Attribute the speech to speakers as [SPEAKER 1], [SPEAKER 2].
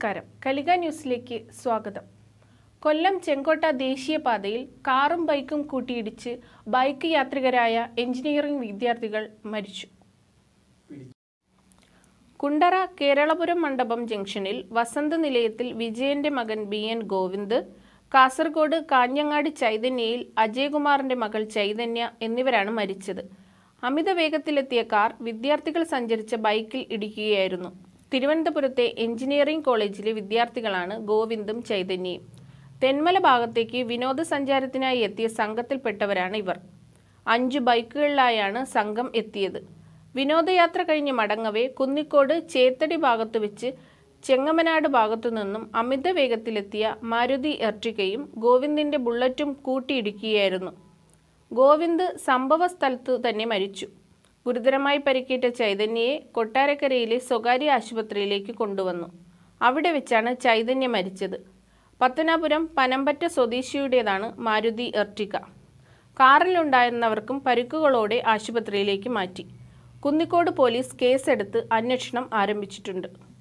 [SPEAKER 1] നമസ്കാരം കലിക ന്യൂസിലേക്ക് സ്വാഗതം കൊല്ലം ചെങ്കോട്ട ദേശീയപാതയിൽ കാറും ബൈക്കും കൂട്ടിയിടിച്ച് ബൈക്ക് യാത്രികരായ എഞ്ചിനീയറിംഗ് വിദ്യാർത്ഥികൾ മരിച്ചു കുണ്ടറ കേരളപുരം മണ്ഡപം ജംഗ്ഷനിൽ വസന്ത നിലയത്തിൽ വിജയന്റെ മകൻ ബി എൻ ഗോവിന്ദ് കാസർഗോഡ് കാഞ്ഞങ്ങാട് ചൈതന്യയിൽ അജയകുമാറിന്റെ മകൾ ചൈതന്യ എന്നിവരാണ് മരിച്ചത് അമിത വേഗത്തിലെത്തിയ കാർ വിദ്യാർത്ഥികൾ സഞ്ചരിച്ച ബൈക്കിൽ ഇടിക്കുകയായിരുന്നു തിരുവനന്തപുരത്തെ എഞ്ചിനീയറിംഗ് കോളേജിലെ വിദ്യാർത്ഥികളാണ് ഗോവിന്ദും ചൈതന്യയും തെന്മല ഭാഗത്തേക്ക് വിനോദസഞ്ചാരത്തിനായി എത്തിയ സംഘത്തിൽപ്പെട്ടവരാണ് ഇവർ അഞ്ച് ബൈക്കുകളിലായാണ് സംഘം എത്തിയത് വിനോദയാത്ര കഴിഞ്ഞ് മടങ്ങവേ കുന്നിക്കോട് ചേത്തടി ഭാഗത്ത് വെച്ച് ചെങ്ങമനാട് ഭാഗത്തു നിന്നും അമിത വേഗത്തിലെത്തിയ മാരുതി എർട്ടിക്കയും ഗോവിന്ദിന്റെ ബുള്ളറ്റും കൂട്ടിയിടിക്കുകയായിരുന്നു ഗോവിന്ദ് സംഭവ സ്ഥലത്തു തന്നെ മരിച്ചു ഗുരുതരമായി പരിക്കേറ്റ ചൈതന്യയെ കൊട്ടാരക്കരയിലെ സ്വകാര്യ ആശുപത്രിയിലേക്ക് കൊണ്ടുവന്നു അവിടെ വെച്ചാണ് ചൈതന്യ മരിച്ചത് പത്തനാപുരം പനമ്പറ്റ സ്വദേശിയുടേതാണ് മാരുതി എർട്ടിക കാറിലുണ്ടായിരുന്നവർക്കും പരിക്കുകളോടെ ആശുപത്രിയിലേക്ക് മാറ്റി കുന്നിക്കോട് പോലീസ് കേസെടുത്ത് അന്വേഷണം ആരംഭിച്ചിട്ടുണ്ട്